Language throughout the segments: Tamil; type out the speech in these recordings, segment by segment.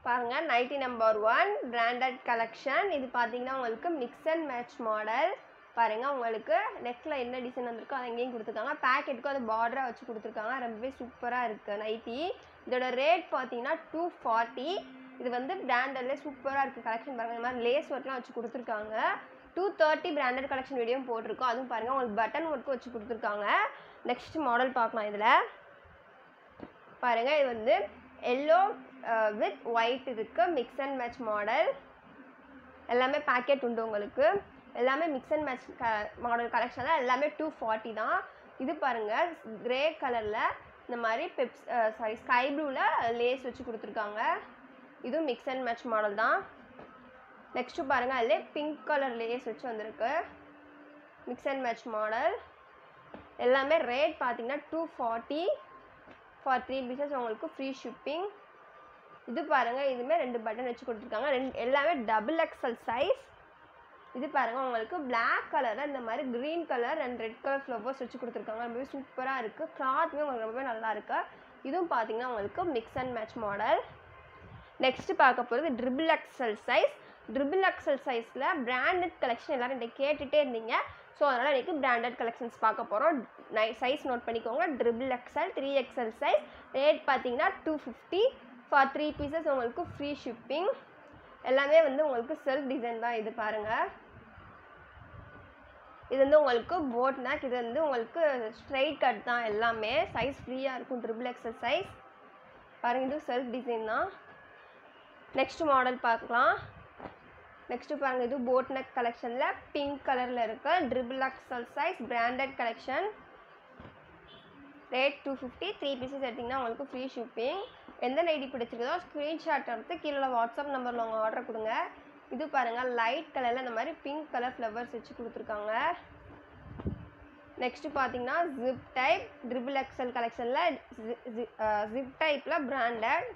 பாருங்கள் nighty number one branded collection இது பார்த்தீங்கன்னா உங்களுக்கு மிக்ஸ் அண்ட் மேட்ச் மாடல் பாருங்கள் உங்களுக்கு நெக்கில் என்ன டிசைன் வந்திருக்கோ அதை எங்கேயும் கொடுத்துருக்காங்க பேக்கெட்டுக்கும் அது பார்டராக வச்சு கொடுத்துருக்காங்க ரொம்பவே சூப்பராக இருக்குது நைட்டி இதோட ரேட் பார்த்தீங்கன்னா டூ ஃபார்ட்டி இது வந்து பிராண்டட்ல சூப்பராக இருக்குது கலெக்ஷன் பாருங்கள் இந்த மாதிரி லேஸ் ஒர்க்லாம் வச்சு கொடுத்துருக்காங்க two thirty branded collection video போட்டிருக்கோம் அதுவும் பாருங்கள் உங்களுக்கு பட்டன் ஒர்க்கும் வச்சு கொடுத்துருக்காங்க நெக்ஸ்ட் மாடல் பார்க்கலாம் இதில் பாருங்கள் இது வந்து எல்லோ வித் ஒயிட் இருக்கு மிக்ஸ் அண்ட் மேட்ச் மாடல் எல்லாமே பேக்கெட் உண்டு உங்களுக்கு எல்லாமே மிக்ஸ் அண்ட் மேட்ச் க மாடல் கலெக்ஷன் தான் எல்லாமே டூ ஃபார்ட்டி தான் இது பாருங்கள் கிரே கலரில் இந்த மாதிரி பெப்ஸ் சாரி ஸ்கை ப்ளூவில் லேஸ் வச்சு கொடுத்துருக்காங்க இதுவும் மிக்ஸ் அண்ட் மேட்ச் மாடல் தான் நெக்ஸ்ட்டு பாருங்கள் அதிலே பிங்க் கலர் லேஸ் வச்சு வந்திருக்கு மிக்ஸ் அண்ட் மேட்ச் மாடல் எல்லாமே ரேட் பார்த்தீங்கன்னா two forty for three pieces உங்களுக்கு ஃப்ரீ ஷிப்பிங் இது பாருங்கள் இதுவுமே ரெண்டு பட்டன் வச்சு கொடுத்துருக்காங்க ரெண்டு எல்லாமே டபுள் எக்ஸல் சைஸ் இது பாருங்கள் உங்களுக்கு Black கலரில் இந்த மாதிரி green colour and red colour flowers வச்சு கொடுத்துருக்காங்க ரொம்பவே சூப்பராக இருக்குது கிளாத்துமே உங்களுக்கு ரொம்பவே நல்லா இருக்கு இதுவும் பார்த்தீங்கன்னா உங்களுக்கு mix and match model next பார்க்க போகிறது triple XL size triple XL சைஸில் பிராண்டட் கலெக்ஷன் எல்லாரும் இன்றைக்கி கேட்டுகிட்டே இருந்தீங்க ஸோ அதனால் இன்றைக்கி பிராண்டட் கலெக்ஷன்ஸ் பார்க்க போகிறோம் நை சைஸ் நோட் பண்ணிக்கோங்க triple XL three XL size rate பார்த்தீங்கன்னா two fifty for three pieces உங்களுக்கு ஃப்ரீ ஷிப்பிங் எல்லாமே வந்து உங்களுக்கு செல்ஃப் டிசைன் தான் இது பாருங்கள் இது வந்து உங்களுக்கு போட் நேக் இது வந்து உங்களுக்கு ஸ்ட்ரைட் கட் தான் எல்லாமே சைஸ் ஃப்ரீயாக இருக்கும் ட்ரிபிள் எக்ஸல் சைஸ் பாருங்க இது செல்ஃப் டிசைன் தான் நெக்ஸ்ட் மாடல் பார்க்கலாம் நெக்ஸ்ட்டு பாருங்க இது போட் நெக் கலெக்ஷனில் பிங்க் கலரில் இருக்கு triple XL size branded collection rate two fifty three pieces எடுத்திங்கன்னா உங்களுக்கு ஃப்ரீ ஷிப்பிங் எந்த நைட்டி பிடிச்சிருக்கதோ ஸ்க்ரீன்ஷாட் எடுத்து கீழே வாட்ஸ்அப் நம்பரில் உங்கள் ஆர்டர் கொடுங்க இது பாருங்கள் லைட் கலரில் இந்த மாதிரி பிங்க் கலர் ஃப்ளவர்ஸ் வச்சு கொடுத்துருக்காங்க நெக்ஸ்ட்டு பார்த்தீங்கன்னா ஜிப் டைப் ட்ரிபிள் எக்ஸல் கலெக்ஷனில் ஜிப் டைப்பில் பிராண்டட்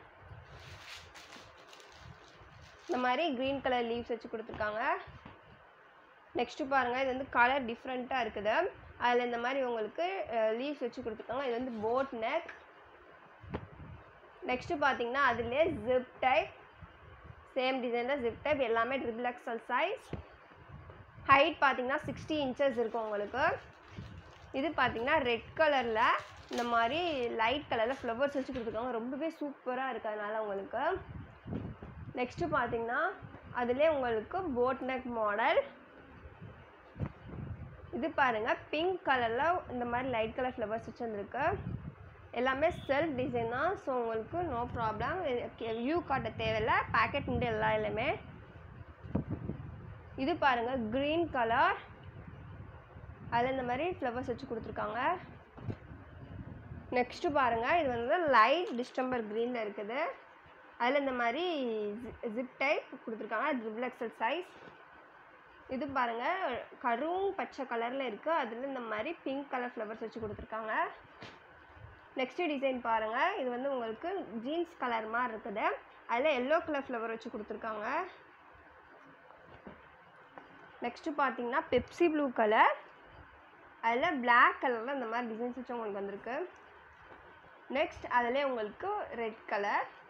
இந்த மாதிரி க்ரீன் கலர் லீவ்ஸ் வச்சு கொடுத்துருக்காங்க நெக்ஸ்ட்டு பாருங்கள் இது வந்து கலர் டிஃப்ரெண்ட்டாக இருக்குது அதில் இந்த மாதிரி உங்களுக்கு லீவ்ஸ் வச்சு கொடுத்துருக்காங்க இது வந்து போட் நெக் நெக்ஸ்ட்டு பார்த்தீங்கன்னா அதுலேயே ஜிப் டைப் சேம் டிசைனில் ஜிப் டைப் எல்லாமே ட்ரிபிள் எக்ஸல் சைஸ் ஹைட் பார்த்தீங்கன்னா சிக்ஸ்டி இன்ச்சஸ் இருக்கும் உங்களுக்கு இது பார்த்தீங்கன்னா ரெட் கலரில் இந்த மாதிரி லைட் கலரில் ஃப்ளவர்ஸ் வச்சு கொடுத்துருக்காங்க ரொம்பவே சூப்பராக இருக்குது அதனால் உங்களுக்கு நெக்ஸ்ட்டு பார்த்தீங்கன்னா அதிலே உங்களுக்கு போட் நெக் மாடல் இது பாருங்கள் பிங்க் கலரில் இந்த மாதிரி லைட் கலர் ஃப்ளவர்ஸ் வச்சு வந்திருக்கு எல்லாமே செல்ஃப் டிசைன் தான் ஸோ உங்களுக்கு நோ ப்ராப்ளம் வியூ காட்ட தேவையில்லை பேக்கெட் உண்டு எல்லா எல்லாமே இது பாருங்கள் க்ரீன் கலர் அதில் இந்த மாதிரி ஃப்ளவர்ஸ் வச்சு கொடுத்துருக்காங்க நெக்ஸ்ட்டு பாருங்கள் இது வந்து லைட் டிஸ்டம்பர் க்ரீனில் இருக்குது அதில் இந்த மாதிரி ஜிப் டைப் கொடுத்துருக்காங்க ட்ரிபிள் எக்ஸல் சைஸ் இது பாருங்கள் கரும் பச்சை கலரில் இருக்குது அதில் இந்த மாதிரி பிங்க் கலர் ஃப்ளவர்ஸ் வச்சு கொடுத்துருக்காங்க நெக்ஸ்ட்டு டிசைன் பாருங்கள் இது வந்து உங்களுக்கு ஜீன்ஸ் கலர் மாதிரி இருக்குது அதில் எல்லோ கலர் ஃப்ளவர் வச்சு கொடுத்துருக்காங்க நெக்ஸ்ட்டு பார்த்தீங்கன்னா பெப்சி ப்ளூ கலர் அதில் Black கலரில் இந்த மாதிரி டிசைன்ஸ் வச்சு உங்களுக்கு வந்திருக்கு நெக்ஸ்ட் அதிலே உங்களுக்கு ரெட் கலர்